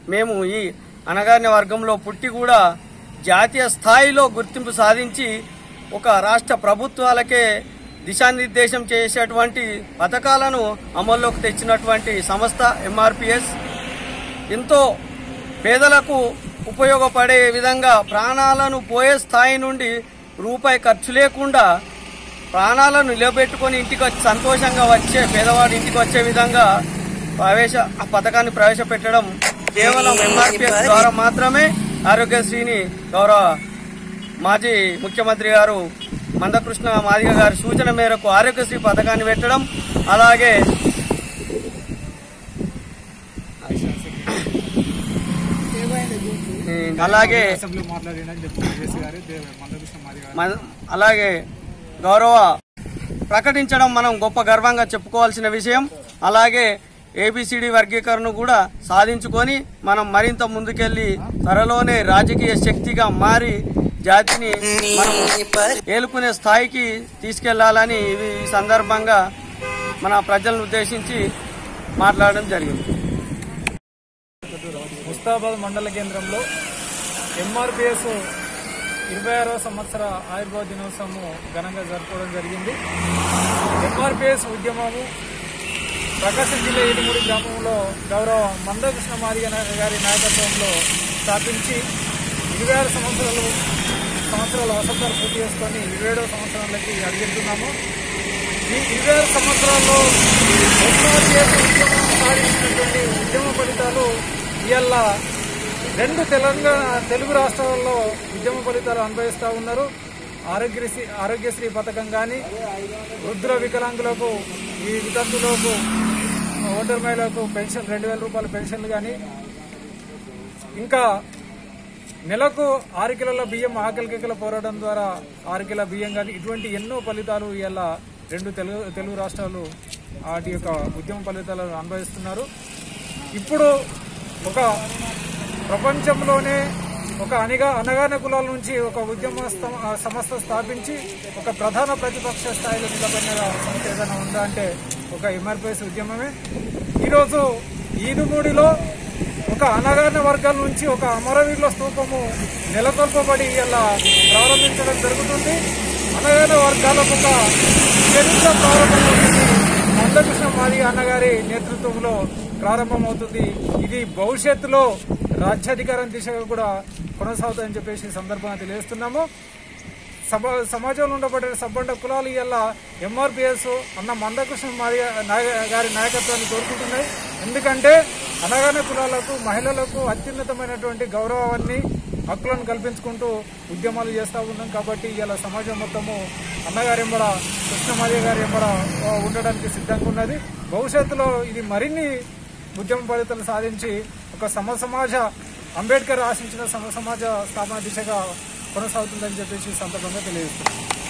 మేము ఈ అనగారిన వర్గంలో పుట్టి కూడా జాతీయ స్థాయిలో గుర్తింపు సాధించి ఒక రాష్ట్ర ప్రభుత్వాలకే దిశానిర్దేశం చేసేటువంటి పథకాలను అమల్లోకి తెచ్చినటువంటి సంస్థ ఎంఆర్పిఎస్ ఎంతో పేదలకు ఉపయోగపడే విధంగా ప్రాణాలను పోయే స్థాయి నుండి రూపాయి ఖర్చు లేకుండా ప్రాణాలను నిలబెట్టుకొని ఇంటికి వచ్చి సంతోషంగా వచ్చే పేదవాడి ఇంటికి వచ్చే విధంగా ప్రవేశ ఆ పథకాన్ని ప్రవేశపెట్టడం కేవలం ఎంఆర్పిఎస్ ద్వారా మాత్రమే ఆరోగ్యశ్రీని గౌరవ మాజీ ముఖ్యమంత్రి గారు మందకృష్ణ మాదిగ గారి సూచన మేరకు ఆరోగ్యశ్రీ పథకాన్ని పెట్టడం అలాగే అలాగే అసెంబ్లీ మాట్లాడినని చెప్తున్నారు జేసీ గారు దే- మందకృష్ణ మాది గారు మన- అలాగే గౌరవ ప్రకటించడం మనం గొప్ప గర్వంగా చెప్పుకోవాల్సిన విషయం అలాగే ఏబిసిడి వర్గీకరణ కూడా సాధించుకొని మనం మరింత ముందుకెళ్లి త్వరలోనే రాజకీయ శక్తిగా మారి జాతిని మనం ఏలుకునే స్థాయికి తీసుకెళ్లాలని ఇవి ఈ సందర్భంగా మన ప్రజలను ఉద్దేశించి మాట్లాడడం జరిగింది ముస్తాబాద్ మండల కేంద్రంలో ఎంఆర్పిఎస్ ఇరవై ఆరవ సంవత్సర ఆయుర్వేద దినోత్సవం ఘనంగా జరుపుకోవడం జరిగింది ఎంఆర్పిఎస్ ఉద్యమము ప్రకాశం జిల్లా ఏడుమూడి గ్రామంలో గౌరవ మందకృష్ణ మాదిగ నా- గారి నాయకత్వంలో స్థాపించి ఇరవై ఆరు సంవత్సరాలు సంవత్సరాల వసంతాలు పూర్తి చేసుకొని ఇరవై ఏడవ సంవత్సరాలకి అడుగుతున్నాము ఈ ఇరవై ఆరు సంవత్సరాల్లో ఎంఆర్పిఎస్ ఉద్యమం సాధించినటువంటి ఉద్యమ ఫలితాలు ఇవాళ రెండు తెలంగాణ తెలుగు రాష్ట్రాల్లో ఉద్యమ ఫలితాలు అనుభవిస్తూ ఉన్నారు ఆరోగ్యశ్రీ ఆరోగ్యశ్రీ పథకం కానీ వృద్ధుల వికలాంగులకు ఈ వితంతులకు ఓటర్ మహిళలకు పెన్షన్ రెండు వేల రూపాయల పెన్షన్లు కానీ ఇంకా నెలకు ఆరు కిలోల బియ్యం ఆకలి కేకల పోరాటం ద్వారా ఆరు కిలో బియ్యం కానీ ఇటువంటి ఎన్నో ఫలితాలు ఇవాళ రెండు తెలుగు తెలుగు రాష్ట్రాలు వాటి యొక్క ఉద్యమ ఫలితాలను అనుభవిస్తున్నారు ఇప్పుడు ఒక ప్రపంచంలోనే ఒక అనిగా అనగాన కులాల నుంచి ఒక ఉద్యమ స్థ- ఆ సంస్థ స్థాపించి ఒక ప్రధాన ప్రతిపక్ష స్థాయిలో నిలబడిన సంస్థ ఏదైనా ఉందా అంటే ఒక ఎంఆర్పిఎస్ ఉద్యమమే ఈరోజు ఈదుమూడిలో ఒక అనగాన వర్గాల నుంచి ఒక అమరవీరుల స్తూపము నెలకొల్పబడి ఇలా ప్రారంభించడం జరుగుతుంది అనగాన వర్గాలకు ఒక చరిత్ర ప్రారంభమవుతుంది మందకృష్ణ మాది అన్నగారి నేతృత్వంలో ప్రారంభమవుతుంది ఇది భవిష్యత్తులో రాజ్యాధికారం దిశగా కూడా కొనసాగుతుందని చెప్పేసి ఈ సందర్భంగా తెలియజేస్తున్నాము సభ సమాజంలో ఉండబడే సబ్బండ కులాలు ఇవాళ ఎంఆర్పిఎస్ అన్న మందకృష్ణ మాది నాయ- గారి నాయకత్వాన్ని కోరుకుంటున్నాయి ఎందుకంటే అనగానే కులాలకు మహిళలకు అత్యున్నతమైనటువంటి గౌరవాన్ని హక్కులను కల్పించుకుంటూ ఉద్యమాలు చేస్తూ ఉన్నాం కాబట్టి ఇవాళ సమాజం మొత్తము అన్నగారి ఎంబడ కృష్ణమాది గారి ఎంబడ ఆ, ఉండడానికి సిద్ధంగా ఉన్నది భవిష్యత్తులో ఇది మరిన్ని ఉద్యమ ఫలితాలు సాధించి ఒక సమ సమాజ అంబేద్కర్ ఆశించిన సమ సమాజ స్థాపన దిశగా కొనసాగుతుందని చెప్పేసి ఈ సందర్భంగా తెలియజేస్తున్నాను